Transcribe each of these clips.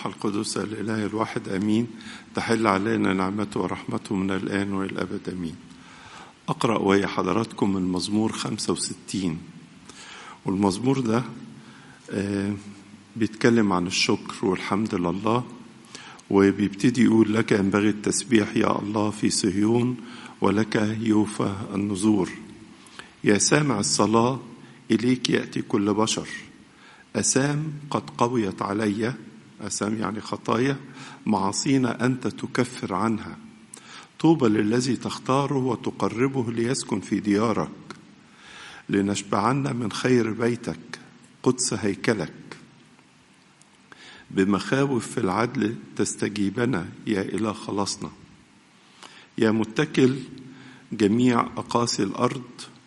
القدس الإله الواحد أمين تحل علينا نعمته ورحمته من الآن وإلى الأبد أمين أقرأ ويا حضراتكم من مزمور 65 والمزمور ده آه بيتكلم عن الشكر والحمد لله وبيبتدي يقول لك ينبغي التسبيح يا الله في صهيون ولك يوفى النذور يا سامع الصلاة إليك يأتي كل بشر أسام قد قويت علي أسام يعني خطايا معاصينا أنت تكفر عنها طوبى للذي تختاره وتقربه ليسكن في ديارك لنشبعن من خير بيتك قدس هيكلك بمخاوف في العدل تستجيبنا يا إله خلاصنا يا متكل جميع أقاصي الأرض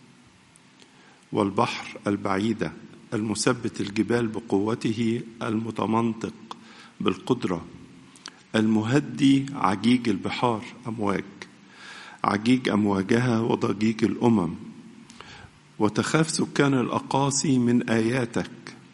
والبحر البعيدة المثبت الجبال بقوته المتمنطق بالقدرة المهدي عجيج البحار أمواج عجيج أمواجها وضجيج الأمم وتخاف سكان الأقاصي من آياتك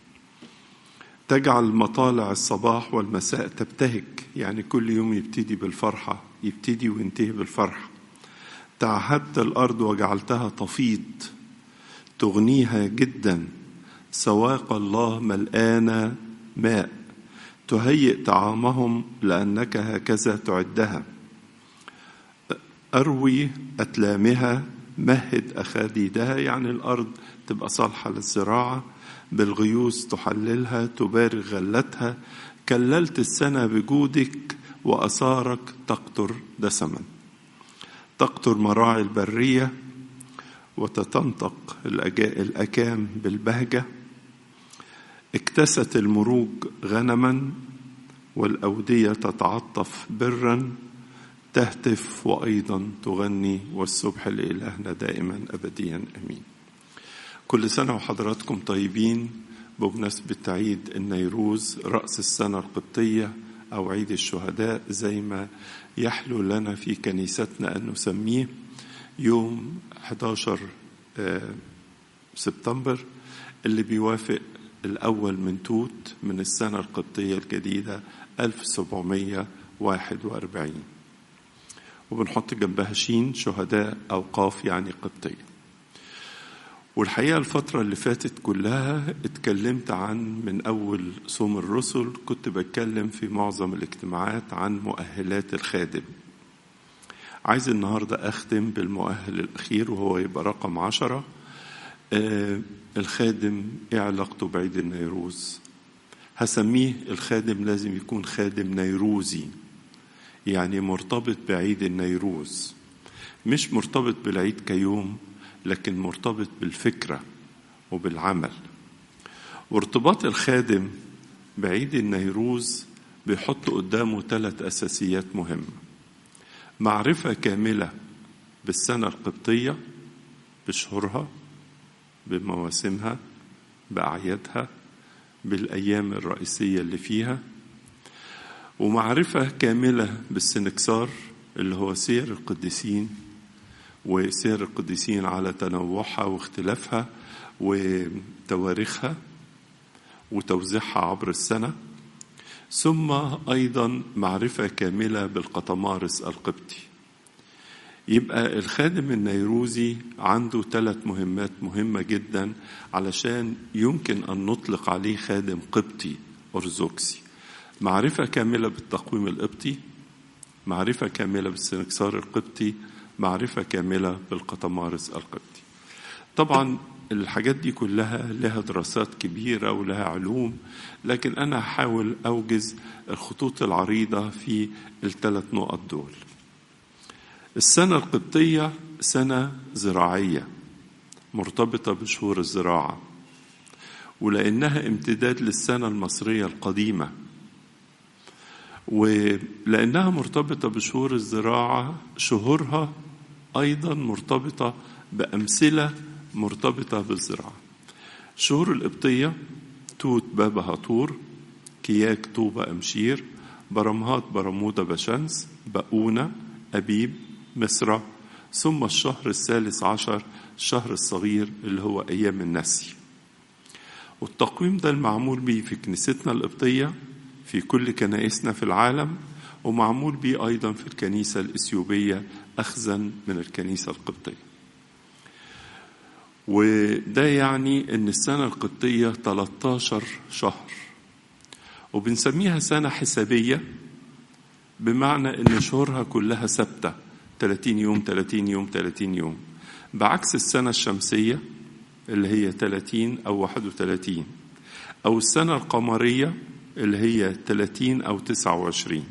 تجعل مطالع الصباح والمساء تبتهج يعني كل يوم يبتدي بالفرحة يبتدي وينتهي بالفرحة تعهدت الأرض وجعلتها تفيض تغنيها جدا سواق الله ملآن ماء تهيئ طعامهم لأنك هكذا تعدها أروي أتلامها مهد أخاديدها يعني الأرض تبقى صالحة للزراعة بالغيوث تحللها تبارك غلتها كللت السنة بجودك وأثارك تقطر دسما تقطر مراعي البرية وتتنطق الأكام بالبهجة اكتست المروج غنما والأودية تتعطف برا تهتف وأيضا تغني والسبح لإلهنا دائما أبديا أمين كل سنة وحضراتكم طيبين بمناسبة عيد النيروز رأس السنة القبطية أو عيد الشهداء زي ما يحلو لنا في كنيستنا أن نسميه يوم 11 سبتمبر اللي بيوافق الأول من توت من السنة القبطية الجديدة 1741 وبنحط جنبها شين شهداء أوقاف يعني قبطية والحقيقة الفترة اللي فاتت كلها اتكلمت عن من أول صوم الرسل كنت بتكلم في معظم الاجتماعات عن مؤهلات الخادم عايز النهاردة أختم بالمؤهل الأخير وهو يبقى رقم عشرة آه الخادم ايه علاقته بعيد النيروز هسميه الخادم لازم يكون خادم نيروزي يعني مرتبط بعيد النيروز مش مرتبط بالعيد كيوم لكن مرتبط بالفكرة وبالعمل وارتباط الخادم بعيد النيروز بيحط قدامه ثلاث أساسيات مهمة معرفة كاملة بالسنة القبطية بشهورها بمواسمها بأعيادها بالأيام الرئيسية اللي فيها ومعرفة كاملة بالسنكسار اللي هو سير القديسين وسير القديسين على تنوعها واختلافها وتواريخها وتوزيعها عبر السنة ثم أيضا معرفة كاملة بالقطمارس القبطي يبقى الخادم النيروزي عنده ثلاث مهمات مهمة جدا علشان يمكن أن نطلق عليه خادم قبطي أرثوذكسي معرفة كاملة بالتقويم القبطي معرفة كاملة بالسنكسار القبطي معرفة كاملة بالقطمارس القبطي طبعا الحاجات دي كلها لها دراسات كبيرة ولها علوم لكن أنا هحاول أوجز الخطوط العريضة في الثلاث نقط دول السنة القبطية سنة زراعية مرتبطة بشهور الزراعة ولأنها امتداد للسنة المصرية القديمة ولأنها مرتبطة بشهور الزراعة شهورها أيضا مرتبطة بأمثلة مرتبطة بالزراعة شهور القبطية توت بابا هطور كياك طوبة أمشير برمهات برمودا بشمس بقونة أبيب مصر ثم الشهر الثالث عشر الشهر الصغير اللي هو أيام النسي والتقويم ده المعمول به في كنيستنا القبطية في كل كنائسنا في العالم ومعمول به أيضا في الكنيسة الإثيوبية أخذا من الكنيسة القبطية وده يعني أن السنة القبطية 13 شهر وبنسميها سنة حسابية بمعنى أن شهورها كلها ثابتة 30 يوم 30 يوم 30 يوم بعكس السنة الشمسية اللي هي 30 أو 31 أو السنة القمرية اللي هي 30 أو 29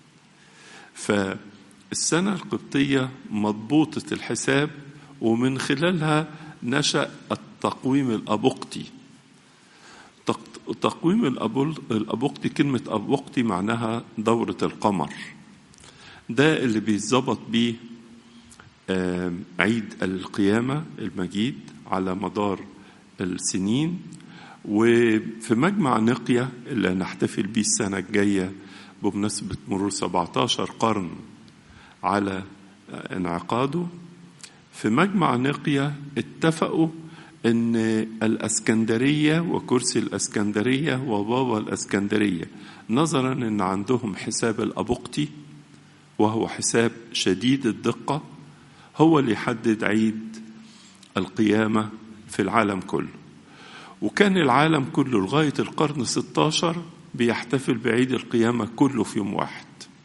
فالسنة القبطية مضبوطة الحساب ومن خلالها نشأ التقويم الأبقطي تقويم الأبقطي كلمة أبقطي معناها دورة القمر ده اللي بيتظبط بيه عيد القيامة المجيد على مدار السنين وفي مجمع نقية اللي هنحتفل بيه السنة الجاية بمناسبة مرور 17 قرن على انعقاده في مجمع نقية اتفقوا ان الاسكندرية وكرسي الاسكندرية وبابا الاسكندرية نظرا ان عندهم حساب الابقطي وهو حساب شديد الدقة هو اللي يحدد عيد القيامة في العالم كله وكان العالم كله لغاية القرن 16 بيحتفل بعيد القيامة كله في يوم واحد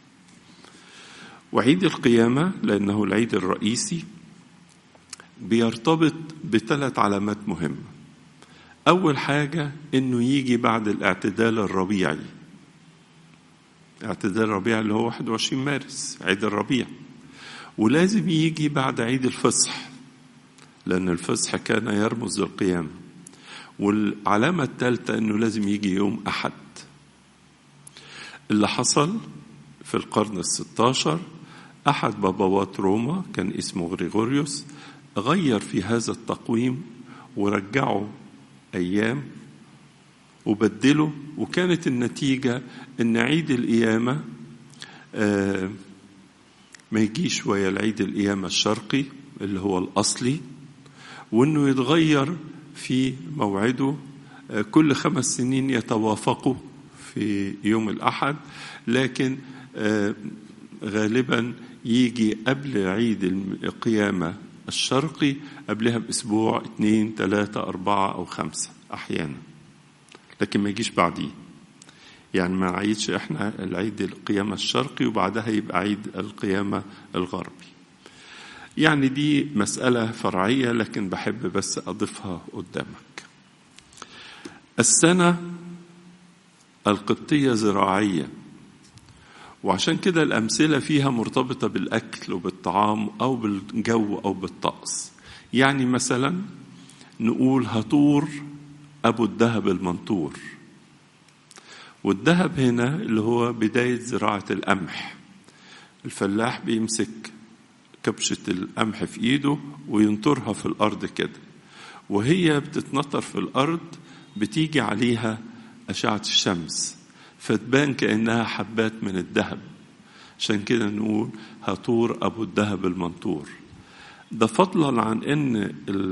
وعيد القيامة لأنه العيد الرئيسي بيرتبط بثلاث علامات مهمة أول حاجة إنه يجي بعد الاعتدال الربيعي اعتدال الربيع اللي هو 21 مارس عيد الربيع ولازم يجي بعد عيد الفصح لأن الفصح كان يرمز للقيامة والعلامة الثالثة أنه لازم يجي يوم أحد اللي حصل في القرن الستاشر أحد بابوات روما كان اسمه غريغوريوس غير في هذا التقويم ورجعه أيام وبدله وكانت النتيجة أن عيد القيامة آه ما يجيش ويا العيد القيامة الشرقي اللي هو الأصلي وأنه يتغير في موعده آه كل خمس سنين يتوافقوا في يوم الأحد لكن آه غالبا يجي قبل عيد القيامة الشرقي قبلها بأسبوع اثنين ثلاثة أربعة أو خمسة أحيانا لكن ما يجيش بعديه يعني ما نعيدش احنا العيد القيامة الشرقي وبعدها يبقى عيد القيامة الغربي يعني دي مسألة فرعية لكن بحب بس أضيفها قدامك السنة القبطية زراعية وعشان كده الأمثلة فيها مرتبطة بالأكل وبالطعام أو بالجو أو بالطقس يعني مثلا نقول هطور أبو الذهب المنطور والذهب هنا اللي هو بداية زراعة القمح الفلاح بيمسك كبشة القمح في إيده وينطرها في الأرض كده وهي بتتنطر في الأرض بتيجي عليها أشعة الشمس فتبان كأنها حبات من الذهب عشان كده نقول هطور أبو الذهب المنطور ده فضلا عن أن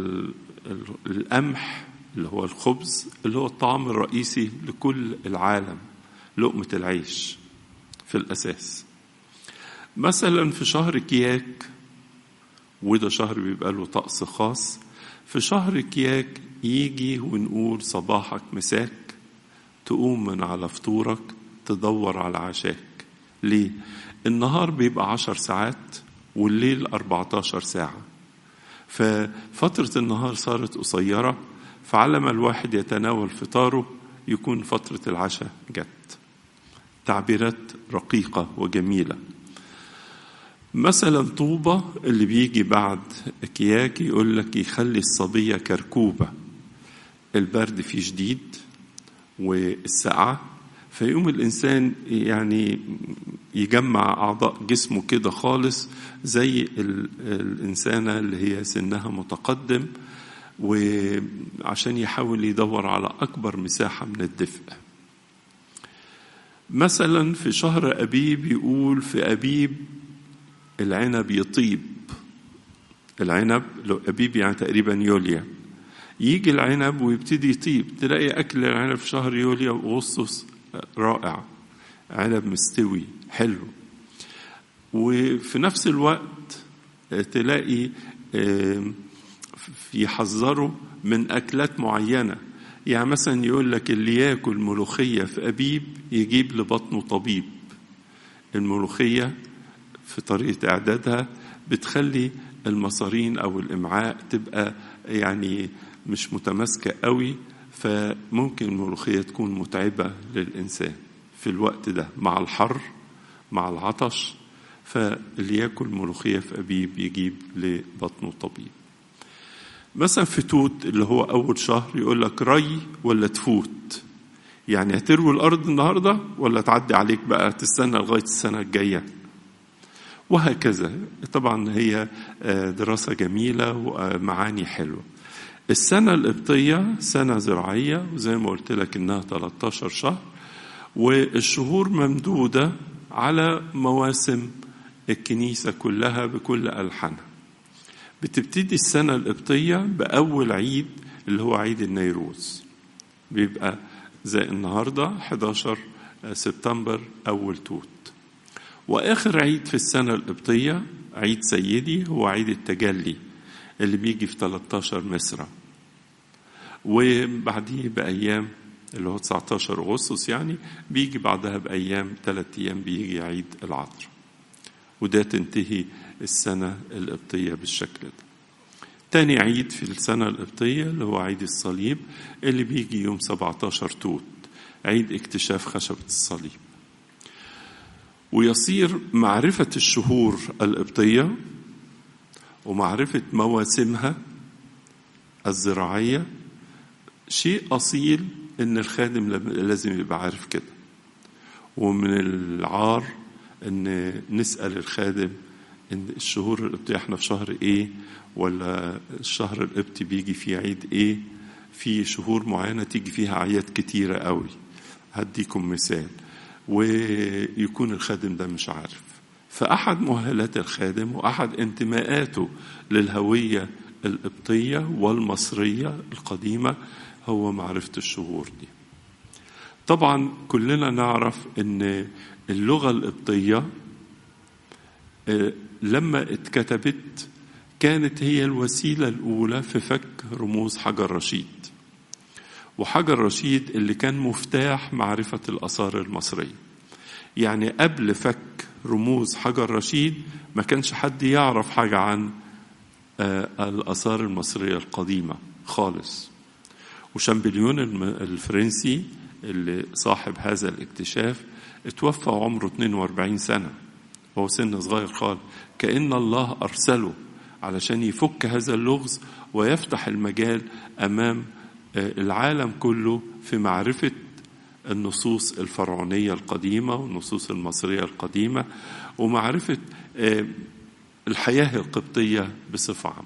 القمح اللي هو الخبز اللي هو الطعام الرئيسي لكل العالم لقمة العيش في الأساس مثلا في شهر كياك وده شهر بيبقى له طقس خاص في شهر كياك يجي ونقول صباحك مساك تقوم من على فطورك تدور على عشاك ليه؟ النهار بيبقى عشر ساعات والليل 14 ساعة ففترة النهار صارت قصيرة فعلى ما الواحد يتناول فطاره يكون فترة العشاء جت تعبيرات رقيقة وجميلة مثلا طوبة اللي بيجي بعد كياك يقول لك يخلي الصبية كركوبة البرد فيه شديد والسقعة فيقوم الإنسان يعني يجمع أعضاء جسمه كده خالص زي الإنسانة اللي هي سنها متقدم وعشان يحاول يدور على أكبر مساحة من الدفء مثلا في شهر أبيب يقول في أبيب العنب يطيب العنب لو أبيب يعني تقريبا يوليا يجي العنب ويبتدي يطيب تلاقي أكل العنب في شهر يوليو وأغسطس رائع عنب مستوي حلو وفي نفس الوقت تلاقي يحذروا من أكلات معينة يعني مثلا يقول لك اللي ياكل ملوخية في أبيب يجيب لبطنه طبيب الملوخية في طريقة إعدادها بتخلي المصارين أو الإمعاء تبقى يعني مش متماسكة قوي فممكن الملوخية تكون متعبة للإنسان في الوقت ده مع الحر مع العطش فاللي ياكل ملوخية في أبيب يجيب لبطنه طبيب مثلا في توت اللي هو أول شهر يقول لك ري ولا تفوت يعني هتروي الأرض النهاردة ولا تعدي عليك بقى تستنى لغاية السنة الجاية وهكذا طبعا هي دراسة جميلة ومعاني حلوة السنة القبطية سنة زراعية وزي ما قلت لك إنها 13 شهر والشهور ممدودة على مواسم الكنيسة كلها بكل ألحانها بتبتدي السنة القبطية بأول عيد اللي هو عيد النيروز بيبقى زي النهاردة 11 سبتمبر أول توت وآخر عيد في السنة القبطية عيد سيدي هو عيد التجلي اللي بيجي في 13 مصرة وبعديه بأيام اللي هو 19 أغسطس يعني بيجي بعدها بأيام ثلاثة أيام بيجي عيد العطر وده تنتهي السنة القبطية بالشكل ده تاني عيد في السنة القبطية اللي هو عيد الصليب اللي بيجي يوم 17 توت عيد اكتشاف خشبة الصليب ويصير معرفة الشهور القبطية ومعرفة مواسمها الزراعية شيء أصيل إن الخادم لازم يبقى عارف كده ومن العار إن نسأل الخادم إن الشهور القبطية إحنا في شهر إيه ولا الشهر القبطي بيجي فيه عيد إيه في شهور معينة تيجي فيها أعياد كتيرة قوي هديكم مثال ويكون الخادم ده مش عارف فأحد مؤهلات الخادم وأحد انتماءاته للهوية القبطية والمصرية القديمة هو معرفة الشهور دي طبعا كلنا نعرف ان اللغة القبطية لما اتكتبت كانت هي الوسيلة الأولى في فك رموز حجر رشيد وحجر رشيد اللي كان مفتاح معرفة الآثار المصرية يعني قبل فك رموز حجر رشيد ما كانش حد يعرف حاجة عن الآثار المصرية القديمة خالص وشامبليون الفرنسي اللي صاحب هذا الاكتشاف اتوفى عمره 42 سنة هو سن صغير خالص كأن الله أرسله علشان يفك هذا اللغز ويفتح المجال أمام العالم كله في معرفة النصوص الفرعونية القديمة والنصوص المصرية القديمة ومعرفة الحياة القبطية بصفة عامة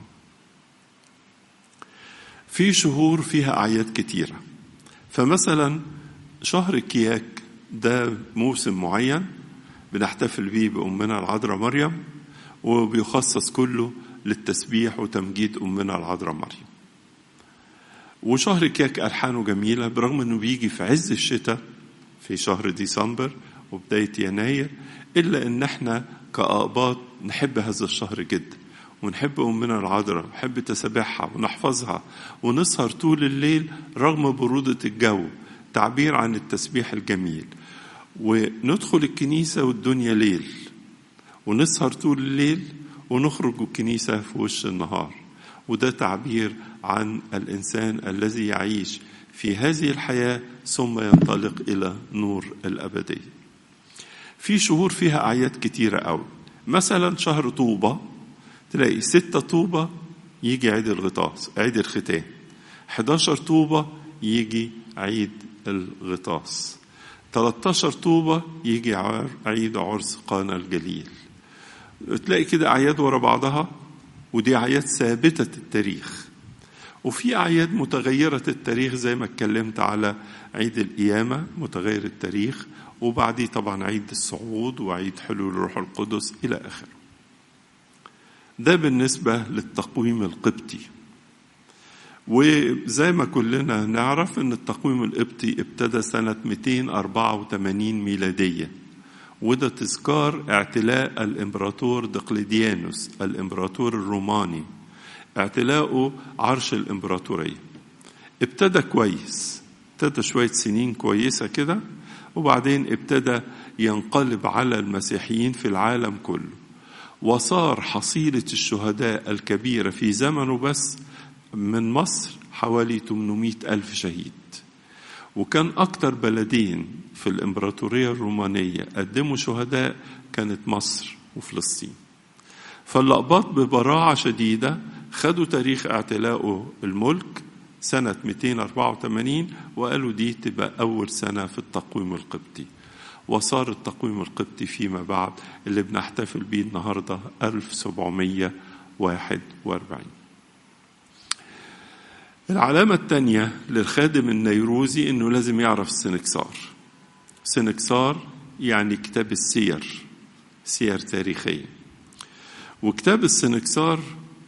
في شهور فيها أعياد كتيرة فمثلا شهر كياك ده موسم معين بنحتفل بيه بأمنا العذراء مريم وبيخصص كله للتسبيح وتمجيد أمنا العذراء مريم وشهر كياك ألحانه جميلة برغم أنه بيجي في عز الشتاء في شهر ديسمبر وبداية يناير إلا أن احنا كأقباط نحب هذا الشهر جدا ونحب أمنا العذراء نحب تسابيحها ونحفظها ونسهر طول الليل رغم برودة الجو تعبير عن التسبيح الجميل وندخل الكنيسة والدنيا ليل ونسهر طول الليل ونخرج الكنيسة في وش النهار وده تعبير عن الإنسان الذي يعيش في هذه الحياة ثم ينطلق إلى نور الأبدية في شهور فيها أعياد كتيرة أوي مثلا شهر طوبة تلاقي ستة طوبة يجي عيد الغطاس عيد الختان 11 طوبة يجي عيد الغطاس 13 طوبة يجي عيد عرس قانا الجليل تلاقي كده أعياد ورا بعضها ودي أعياد ثابتة التاريخ وفي أعياد متغيرة التاريخ زي ما اتكلمت على عيد القيامة متغير التاريخ وبعديه طبعا عيد الصعود وعيد حلول الروح القدس إلى آخره ده بالنسبة للتقويم القبطي وزي ما كلنا نعرف ان التقويم القبطي ابتدى سنة 284 ميلادية وده تذكار اعتلاء الامبراطور دقلديانوس الامبراطور الروماني اعتلاؤه عرش الامبراطورية ابتدى كويس ابتدى شوية سنين كويسة كده وبعدين ابتدى ينقلب على المسيحيين في العالم كله وصار حصيلة الشهداء الكبيرة في زمنه بس من مصر حوالي 800 ألف شهيد وكان أكتر بلدين في الإمبراطورية الرومانية قدموا شهداء كانت مصر وفلسطين فاللقباط ببراعة شديدة خدوا تاريخ اعتلاءه الملك سنة 284 وقالوا دي تبقى أول سنة في التقويم القبطي وصار التقويم القبطي فيما بعد اللي بنحتفل بيه النهاردة 1741 العلامة الثانية للخادم النيروزي إنه لازم يعرف السنكسار سنكسار يعني كتاب السير سير تاريخية وكتاب السنكسار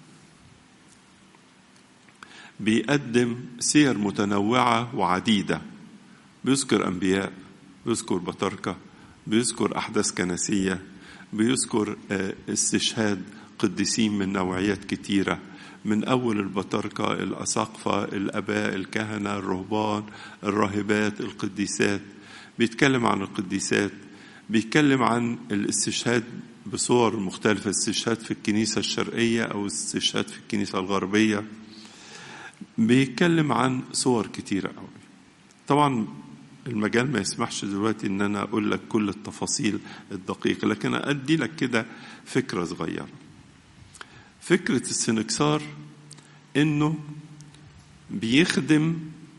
بيقدم سير متنوعة وعديدة بيذكر أنبياء بيذكر بطاركة بيذكر أحداث كنسية بيذكر استشهاد قديسين من نوعيات كتيرة من أول البطاركة الأساقفة الأباء الكهنة الرهبان الراهبات القديسات بيتكلم عن القديسات بيتكلم عن الاستشهاد بصور مختلفة استشهاد في الكنيسة الشرقية أو استشهاد في الكنيسة الغربية بيتكلم عن صور كتيرة قوي طبعا المجال ما يسمحش دلوقتي ان انا اقول لك كل التفاصيل الدقيقة لكن ادي لك كده فكرة صغيرة فكرة السنكسار انه بيخدم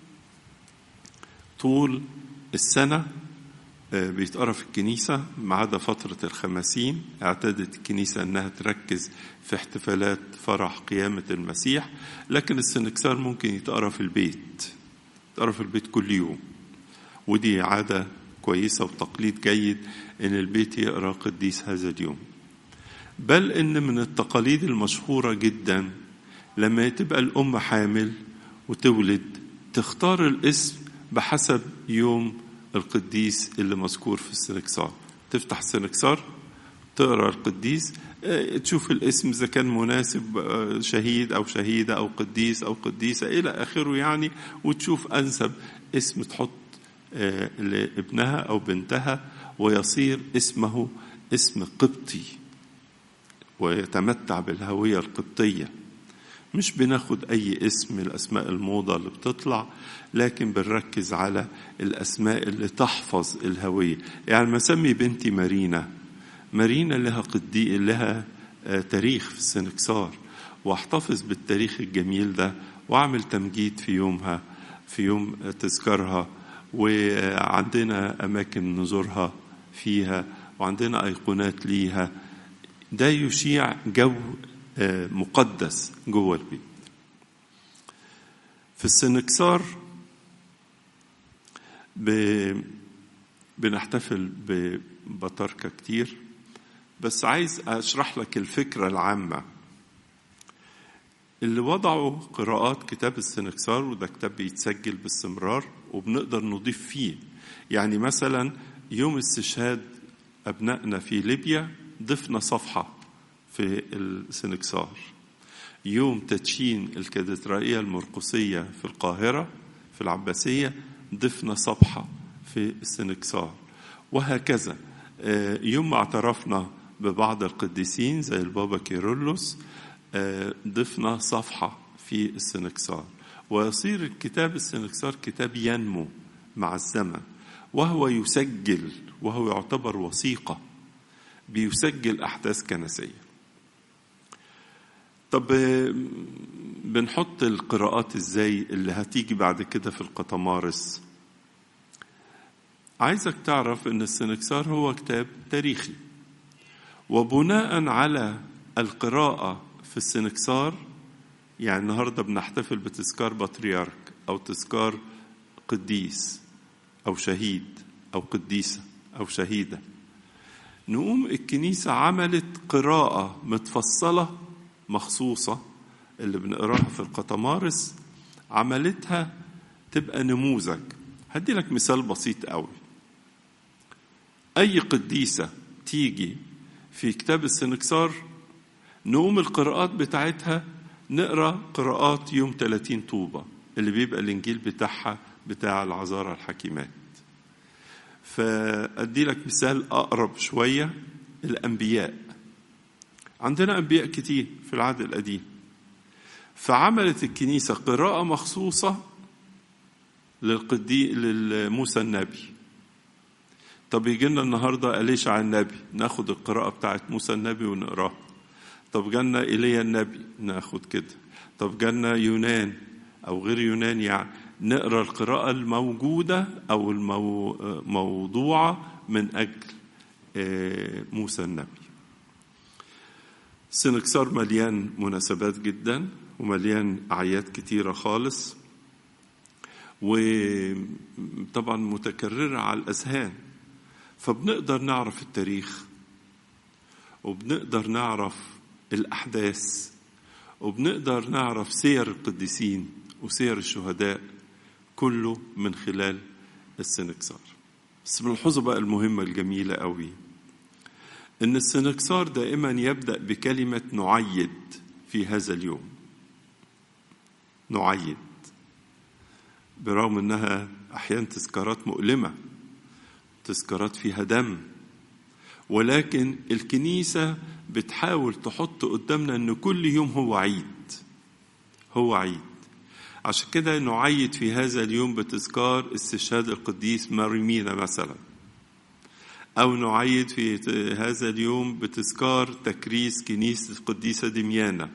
طول السنة بيتقرا في الكنيسة ما عدا فترة الخمسين اعتادت الكنيسة انها تركز في احتفالات فرح قيامة المسيح لكن السنكسار ممكن يتقرا في البيت يتقرا في البيت كل يوم ودي عادة كويسة وتقليد جيد ان البيت يقرا قديس هذا اليوم بل ان من التقاليد المشهورة جدا لما تبقى الام حامل وتولد تختار الاسم بحسب يوم القديس اللي مذكور في السنكسار تفتح السنكسار تقرا القديس تشوف الاسم اذا كان مناسب شهيد او شهيده او قديس او قديسه الى اخره يعني وتشوف انسب اسم تحط لابنها او بنتها ويصير اسمه اسم قبطي ويتمتع بالهويه القبطيه مش بناخد أي اسم من الأسماء الموضة اللي بتطلع لكن بنركز على الأسماء اللي تحفظ الهوية يعني ما سمي بنتي مارينا مارينا لها قدي لها تاريخ في السنكسار واحتفظ بالتاريخ الجميل ده واعمل تمجيد في يومها في يوم تذكارها وعندنا أماكن نزورها فيها وعندنا أيقونات ليها ده يشيع جو مقدس جوه البيت في السنكسار ب... بنحتفل ببطاركة كتير بس عايز أشرح لك الفكرة العامة اللي وضعوا قراءات كتاب السنكسار وده كتاب بيتسجل باستمرار وبنقدر نضيف فيه يعني مثلا يوم استشهاد أبنائنا في ليبيا ضفنا صفحة في السنكسار يوم تدشين الكاتدرائية المرقسية في القاهرة في العباسية ضفنا صفحة في السنكسار وهكذا يوم ما اعترفنا ببعض القديسين زي البابا كيرلس ضفنا صفحة في السنكسار ويصير الكتاب السنكسار كتاب ينمو مع الزمن وهو يسجل وهو يعتبر وثيقة بيسجل أحداث كنسية طب بنحط القراءات ازاي اللي هتيجي بعد كده في القطمارس عايزك تعرف ان السنكسار هو كتاب تاريخي وبناء على القراءة في السنكسار يعني النهاردة بنحتفل بتذكار بطريرك أو تذكار قديس أو شهيد أو قديسة أو شهيدة نقوم الكنيسة عملت قراءة متفصلة مخصوصة اللي بنقراها في القطمارس عملتها تبقى نموذج هدي لك مثال بسيط قوي أي قديسة تيجي في كتاب السنكسار نقوم القراءات بتاعتها نقرا قراءات يوم 30 طوبة اللي بيبقى الإنجيل بتاعها بتاع العذارى الحكيمات فأدي لك مثال أقرب شوية الأنبياء عندنا أنبياء كتير في العهد القديم فعملت الكنيسة قراءة مخصوصة للقدي لموسى النبي طب يجي لنا النهارده أليشع النبي ناخد القراءة بتاعت موسى النبي ونقراها طب جالنا ايليا النبي ناخد كده طب جالنا يونان او غير يونان يعني نقرا القراءة الموجودة او الموضوعة من اجل موسى النبي سنكسار مليان مناسبات جدا ومليان أعياد كتيرة خالص وطبعا متكررة على الأذهان فبنقدر نعرف التاريخ وبنقدر نعرف الأحداث وبنقدر نعرف سير القديسين وسير الشهداء كله من خلال السنكسار بس ملحوظة بقى المهمة الجميلة قوي إن السنكسار دائما يبدأ بكلمة نعيد في هذا اليوم نعيد برغم إنها أحيانا تذكارات مؤلمة تذكارات فيها دم ولكن الكنيسة بتحاول تحط قدامنا إن كل يوم هو عيد هو عيد عشان كده نعيد في هذا اليوم بتذكار استشهاد القديس ماريمينا مثلا أو نعيد في هذا اليوم بتذكار تكريس كنيسة القديسة دميانة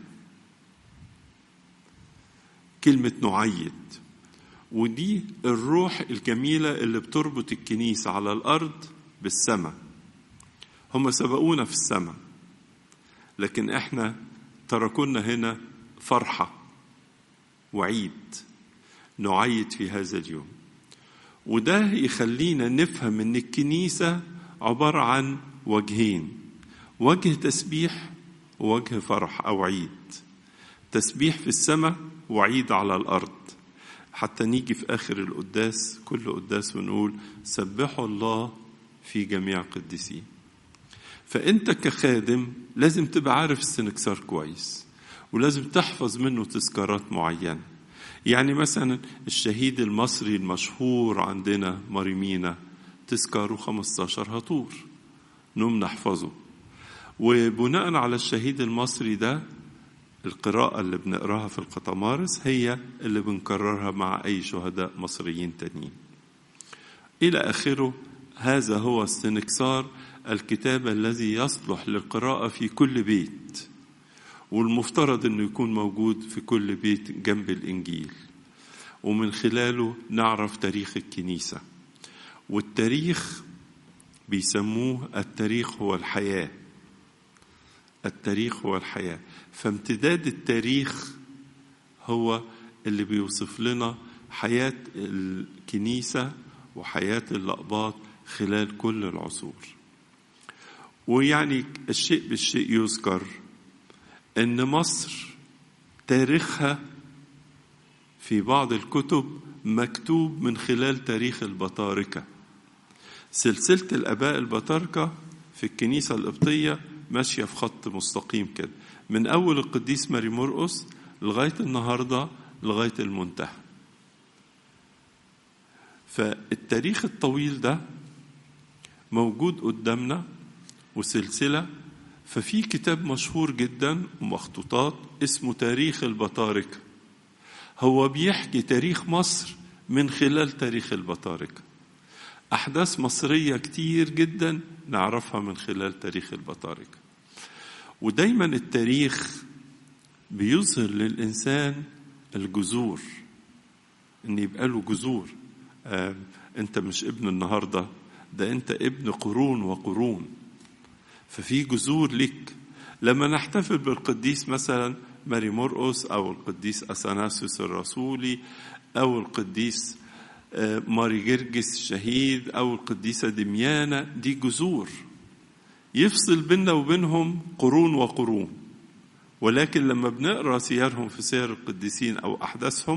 كلمة نعيد ودي الروح الجميلة اللي بتربط الكنيسة على الأرض بالسماء هم سبقونا في السماء لكن احنا تركونا هنا فرحة وعيد نعيد في هذا اليوم وده يخلينا نفهم ان الكنيسة عبارة عن وجهين وجه تسبيح ووجه فرح أو عيد تسبيح في السماء وعيد على الأرض حتى نيجي في آخر القداس كل قداس ونقول سبحوا الله في جميع قديسين فأنت كخادم لازم تبقى عارف السنكسار كويس ولازم تحفظ منه تذكارات معينة يعني مثلا الشهيد المصري المشهور عندنا مريمينا تذكاره 15 هطور نوم نحفظه وبناء على الشهيد المصري ده القراءة اللي بنقراها في القطمارس هي اللي بنكررها مع أي شهداء مصريين تانيين إلى آخره هذا هو استنكسار الكتاب الذي يصلح للقراءة في كل بيت والمفترض أنه يكون موجود في كل بيت جنب الإنجيل ومن خلاله نعرف تاريخ الكنيسة والتاريخ بيسموه التاريخ هو الحياة التاريخ هو الحياة فامتداد التاريخ هو اللي بيوصف لنا حياة الكنيسة وحياة الأقباط خلال كل العصور ويعني الشيء بالشيء يذكر ان مصر تاريخها في بعض الكتب مكتوب من خلال تاريخ البطاركه سلسله الاباء البطاركه في الكنيسه القبطيه ماشيه في خط مستقيم كده من اول القديس ماري مرقس لغايه النهارده لغايه المنتهى فالتاريخ الطويل ده موجود قدامنا وسلسله ففي كتاب مشهور جدا ومخطوطات اسمه تاريخ البطاركة هو بيحكي تاريخ مصر من خلال تاريخ البطاركة أحداث مصرية كتير جدا نعرفها من خلال تاريخ البطاركة ودايما التاريخ بيظهر للإنسان الجذور إن يبقى له جذور آه أنت مش ابن النهاردة ده أنت ابن قرون وقرون ففي جذور لك لما نحتفل بالقديس مثلا ماري مرقس او القديس اثناسيوس الرسولي او القديس ماري جرجس الشهيد او القديسه دميانه دي جذور يفصل بيننا وبينهم قرون وقرون ولكن لما بنقرا سيرهم في سير القديسين او احداثهم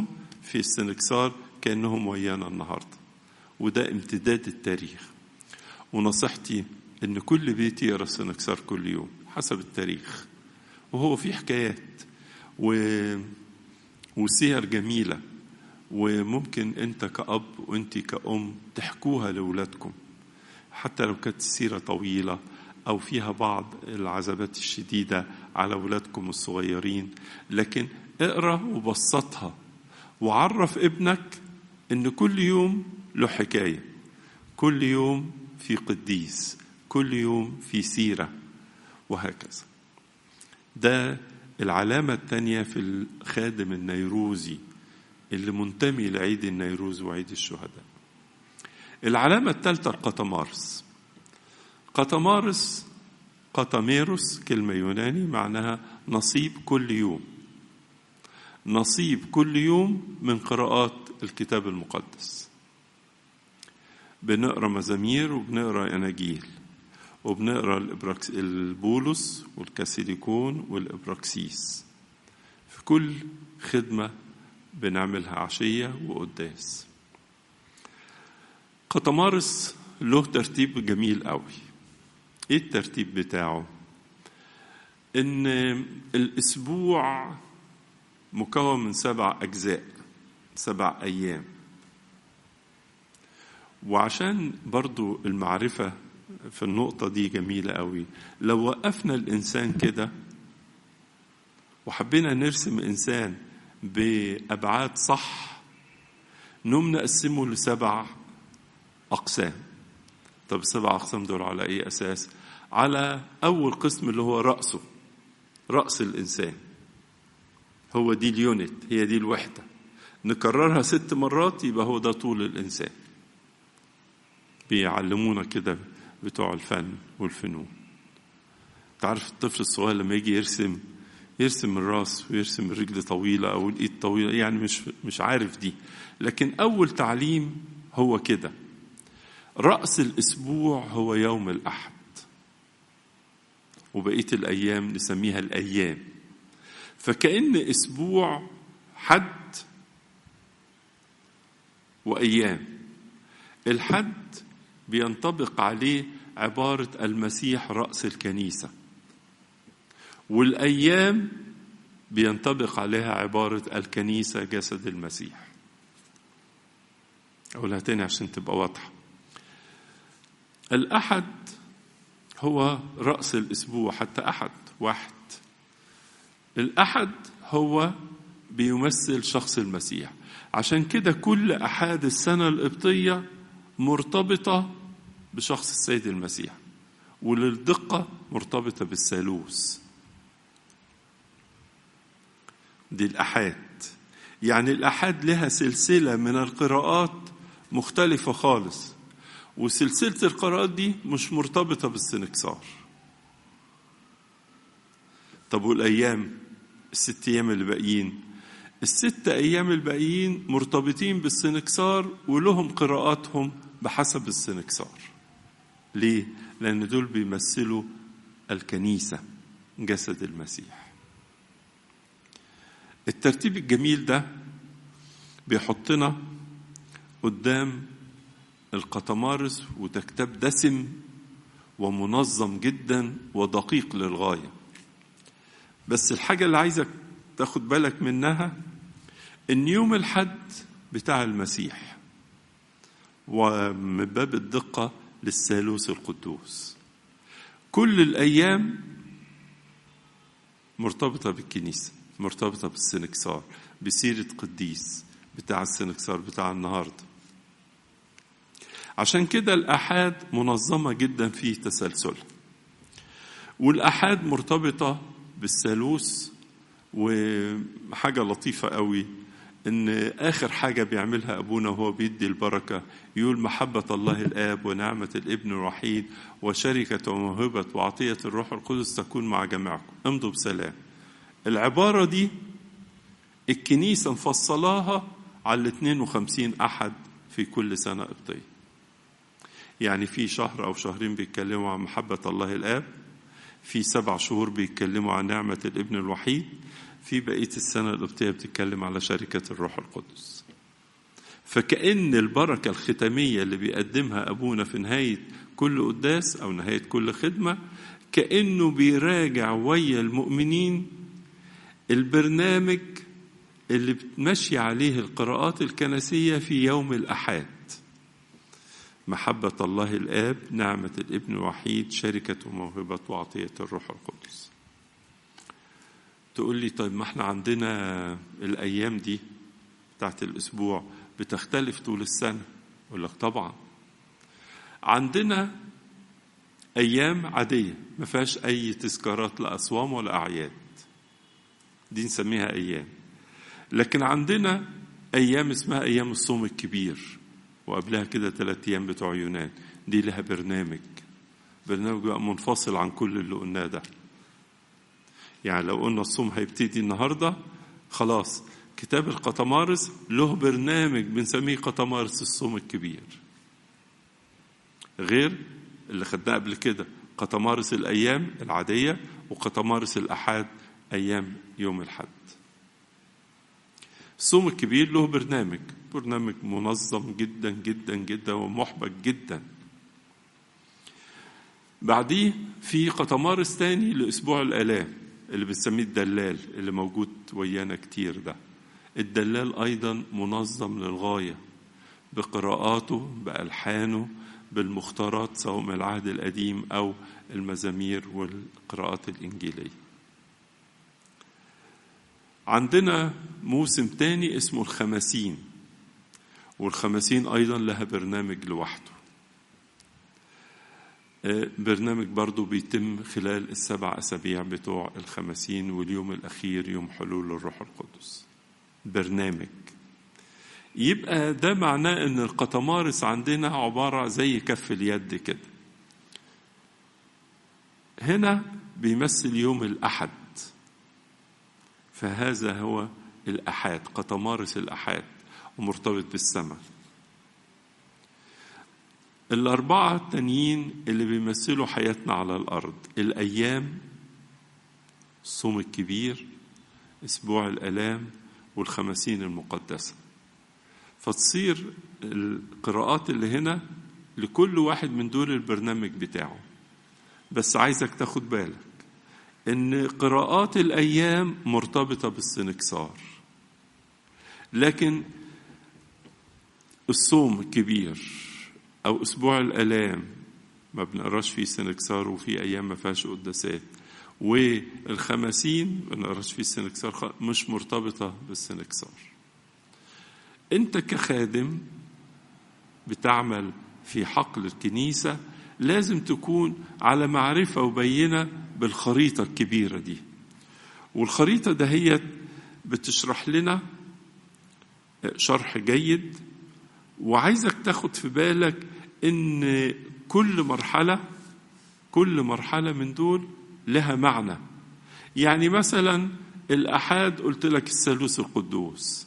في السنكسار كأنهم ويانا النهاردة وده امتداد التاريخ ونصيحتي ان كل بيت يقرا السنكسار كل يوم حسب التاريخ وهو في حكايات و... وسير جميله وممكن انت كأب وانت كأم تحكوها لأولادكم حتى لو كانت السيرة طويلة أو فيها بعض العذابات الشديدة على أولادكم الصغيرين لكن اقرأ وبسطها وعرف ابنك إن كل يوم له حكاية كل يوم في قديس كل يوم في سيرة وهكذا ده العلامة الثانية في الخادم النيروزي اللي منتمي لعيد النيروز وعيد الشهداء العلامة الثالثة القطمارس قطمارس قطميروس كلمة يوناني معناها نصيب كل يوم نصيب كل يوم من قراءات الكتاب المقدس بنقرا مزامير وبنقرا اناجيل وبنقرا الإبراكس البولس والكاسيليكون والابراكسيس في كل خدمه بنعملها عشيه وقداس قطمارس له ترتيب جميل قوي ايه الترتيب بتاعه ان الاسبوع مكون من سبع اجزاء سبع ايام وعشان برضو المعرفة في النقطة دي جميلة قوي لو وقفنا الإنسان كده وحبينا نرسم إنسان بأبعاد صح نقوم نقسمه لسبع أقسام طب السبع أقسام دول على أي أساس على أول قسم اللي هو رأسه رأس الإنسان هو دي اليونت هي دي الوحدة نكررها ست مرات يبقى هو ده طول الإنسان بيعلمونا كده بتوع الفن والفنون تعرف الطفل الصغير لما يجي يرسم يرسم الراس ويرسم الرجل طويلة أو الإيد طويلة يعني مش مش عارف دي لكن أول تعليم هو كده رأس الأسبوع هو يوم الأحد وبقية الأيام نسميها الأيام فكأن أسبوع حد وأيام الحد بينطبق عليه عبارة المسيح رأس الكنيسة والأيام بينطبق عليها عبارة الكنيسة جسد المسيح أقولها تاني عشان تبقى واضحة الأحد هو رأس الأسبوع حتى أحد واحد الأحد هو بيمثل شخص المسيح عشان كده كل أحاد السنة القبطية مرتبطة بشخص السيد المسيح وللدقة مرتبطة بالثالوث دي الأحاد يعني الأحاد لها سلسلة من القراءات مختلفة خالص وسلسلة القراءات دي مش مرتبطة بالسنكسار طب والأيام الست أيام اللي باقيين الست أيام الباقيين مرتبطين بالسنكسار ولهم قراءاتهم بحسب السنكسار ليه؟ لأن دول بيمثلوا الكنيسة جسد المسيح الترتيب الجميل ده بيحطنا قدام القطمارس وده كتاب دسم ومنظم جدا ودقيق للغاية بس الحاجة اللي عايزك تاخد بالك منها ان يوم الحد بتاع المسيح ومن باب الدقة للثالوث القدوس كل الأيام مرتبطة بالكنيسة مرتبطة بالسنكسار بسيرة قديس بتاع السنكسار بتاع النهارده عشان كده الآحاد منظمة جدا في تسلسلها والآحاد مرتبطة بالثالوث وحاجة لطيفة قوي إن آخر حاجة بيعملها أبونا وهو بيدي البركة يقول محبة الله الآب ونعمة الابن الوحيد وشركة وموهبة وعطية الروح القدس تكون مع جميعكم امضوا بسلام العبارة دي الكنيسة مفصلاها على ال 52 أحد في كل سنة قبطية يعني في شهر أو شهرين بيتكلموا عن محبة الله الآب في سبع شهور بيتكلموا عن نعمة الابن الوحيد في بقية السنة القبطية بتتكلم على شركة الروح القدس فكأن البركة الختامية اللي بيقدمها أبونا في نهاية كل قداس أو نهاية كل خدمة كأنه بيراجع ويا المؤمنين البرنامج اللي بتمشي عليه القراءات الكنسية في يوم الأحد محبة الله الآب نعمة الابن الوحيد شركة وموهبة وعطية الروح القدس تقول لي طيب ما احنا عندنا الأيام دي بتاعت الأسبوع بتختلف طول السنة أقول لك طبعا عندنا أيام عادية ما فيهاش أي تذكارات لا أصوام ولا أعياد دي نسميها أيام لكن عندنا أيام اسمها أيام الصوم الكبير وقبلها كده ثلاث أيام بتوع يونان دي لها برنامج برنامج بقى منفصل عن كل اللي قلناه ده يعني لو قلنا الصوم هيبتدي النهاردة خلاص كتاب القطمارس له برنامج بنسميه قطمارس الصوم الكبير غير اللي خدناه قبل كده قطمارس الأيام العادية وقطمارس الأحاد أيام يوم الحد الصوم الكبير له برنامج برنامج منظم جدا جدا جدا ومحبك جدا بعديه في قطمارس تاني لأسبوع الآلام اللي بنسميه الدلال اللي موجود ويانا كتير ده الدلال أيضا منظم للغاية بقراءاته بألحانه بالمختارات سواء من العهد القديم أو المزامير والقراءات الإنجيلية عندنا موسم تاني اسمه الخمسين والخمسين أيضا لها برنامج لوحده برنامج برضو بيتم خلال السبع أسابيع بتوع الخمسين واليوم الأخير يوم حلول الروح القدس برنامج يبقى ده معناه ان القطمارس عندنا عبارة زي كف اليد كده هنا بيمثل يوم الأحد فهذا هو الأحاد قطمارس الأحاد ومرتبط بالسماء الأربعة التانيين اللي بيمثلوا حياتنا على الأرض الأيام الصوم الكبير أسبوع الآلام والخمسين المقدسة فتصير القراءات اللي هنا لكل واحد من دول البرنامج بتاعه بس عايزك تاخد بالك ان قراءات الايام مرتبطه بالسنكسار لكن الصوم الكبير او اسبوع الالام ما بنقراش فيه سنكسار وفي ايام ما فيهاش قداسات والخمسين ما بنقراش فيه سنكسار مش مرتبطه بالسنكسار انت كخادم بتعمل في حقل الكنيسه لازم تكون على معرفه وبينه بالخريطه الكبيره دي والخريطه دهيت بتشرح لنا شرح جيد وعايزك تاخد في بالك ان كل مرحله كل مرحله من دول لها معنى يعني مثلا الاحاد قلت لك الثالوث القدوس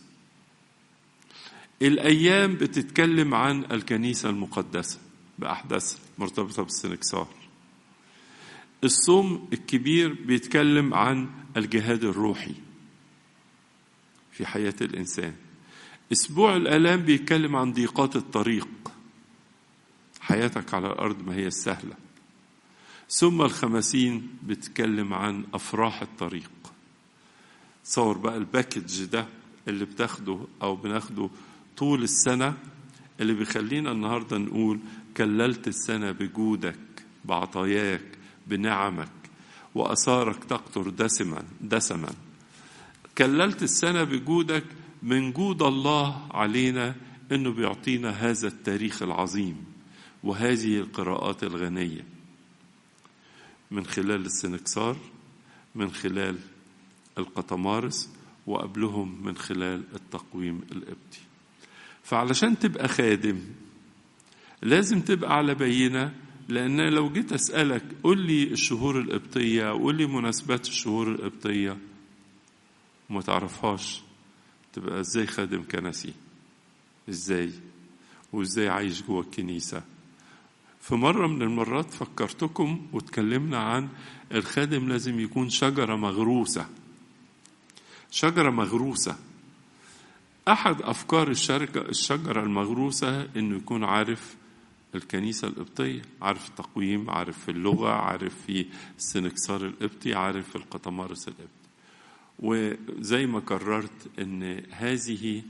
الايام بتتكلم عن الكنيسه المقدسه باحداثها مرتبطه بالسنكسار الصوم الكبير بيتكلم عن الجهاد الروحي في حياه الانسان اسبوع الالام بيتكلم عن ضيقات الطريق حياتك على الارض ما هي السهله ثم الخمسين بتتكلم عن افراح الطريق تصور بقى الباكج ده اللي بتاخده او بناخده طول السنه اللي بيخلينا النهارده نقول كللت السنه بجودك بعطاياك بنعمك واثارك تقطر دسما دسما كللت السنه بجودك من جود الله علينا انه بيعطينا هذا التاريخ العظيم وهذه القراءات الغنيه من خلال السنكسار من خلال القطمارس وقبلهم من خلال التقويم القبطي فعلشان تبقى خادم لازم تبقى على بينة لأن لو جيت أسألك قول لي الشهور القبطية قول لي مناسبات الشهور القبطية وما تعرفهاش تبقى ازاي خادم كنسي ازاي وازاي عايش جوه الكنيسة في مرة من المرات فكرتكم واتكلمنا عن الخادم لازم يكون شجرة مغروسة شجرة مغروسة أحد أفكار الشركة الشجرة المغروسة إنه يكون عارف الكنيسة القبطية عارف التقويم عارف في اللغة عارف في السنكسار القبطي عارف في القطمارس القبطي وزي ما قررت ان هذه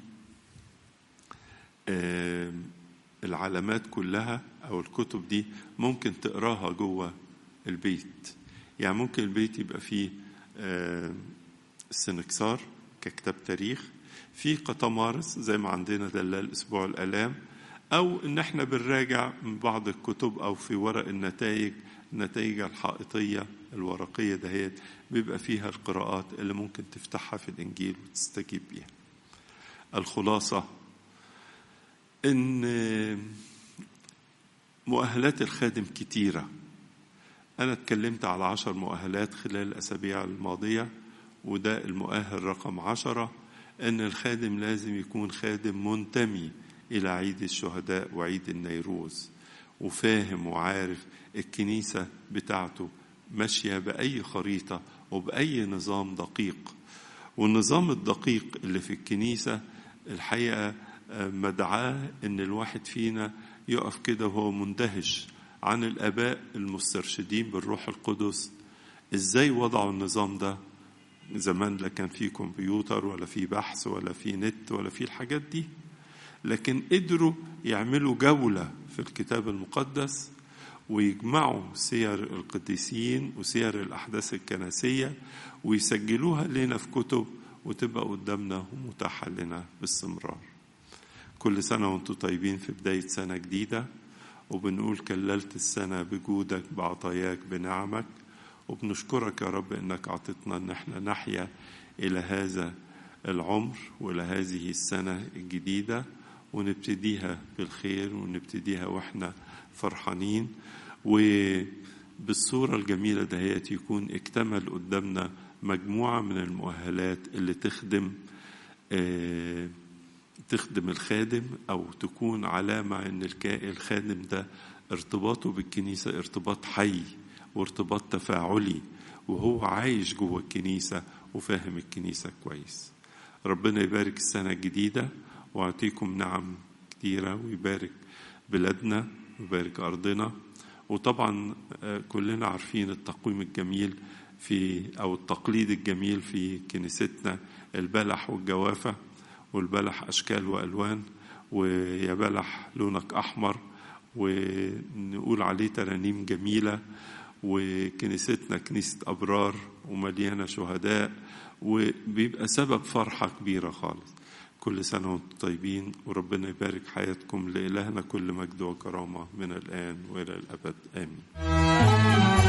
العلامات كلها او الكتب دي ممكن تقراها جوه البيت يعني ممكن البيت يبقى فيه السنكسار ككتاب تاريخ في قطمارس زي ما عندنا دلال اسبوع الالام او ان احنا بنراجع من بعض الكتب او في ورق النتائج النتائج الحائطيه الورقيه دهيت بيبقى فيها القراءات اللي ممكن تفتحها في الانجيل وتستجيب بيها الخلاصه ان مؤهلات الخادم كتيره انا اتكلمت على عشر مؤهلات خلال الاسابيع الماضيه وده المؤهل رقم عشرة ان الخادم لازم يكون خادم منتمي إلى عيد الشهداء وعيد النيروز وفاهم وعارف الكنيسة بتاعته ماشية بأي خريطة وبأي نظام دقيق والنظام الدقيق اللي في الكنيسة الحقيقة مدعاه إن الواحد فينا يقف كده وهو مندهش عن الآباء المسترشدين بالروح القدس إزاي وضعوا النظام ده زمان لا كان في كمبيوتر ولا في بحث ولا في نت ولا في الحاجات دي لكن قدروا يعملوا جولة في الكتاب المقدس ويجمعوا سير القديسين وسير الأحداث الكنسية ويسجلوها لنا في كتب وتبقى قدامنا ومتاحة لنا باستمرار كل سنة وانتم طيبين في بداية سنة جديدة وبنقول كللت السنة بجودك بعطاياك بنعمك وبنشكرك يا رب انك اعطيتنا ان احنا نحيا الى هذا العمر والى هذه السنة الجديدة ونبتديها بالخير ونبتديها واحنا فرحانين وبالصورة الجميلة دهيت يكون اكتمل قدامنا مجموعة من المؤهلات اللي تخدم اه تخدم الخادم أو تكون علامة إن الخادم ده ارتباطه بالكنيسة ارتباط حي وارتباط تفاعلي وهو عايش جوه الكنيسة وفاهم الكنيسة كويس ربنا يبارك السنة الجديدة ويعطيكم نعم كتيرة ويبارك بلادنا ويبارك أرضنا وطبعا كلنا عارفين التقويم الجميل في أو التقليد الجميل في كنيستنا البلح والجوافة والبلح أشكال وألوان ويا بلح لونك أحمر ونقول عليه ترانيم جميلة وكنيستنا كنيسة أبرار ومليانة شهداء وبيبقى سبب فرحة كبيرة خالص كل سنة وانتم طيبين وربنا يبارك حياتكم لإلهنا كل مجد وكرامة من الآن وإلى الأبد آمين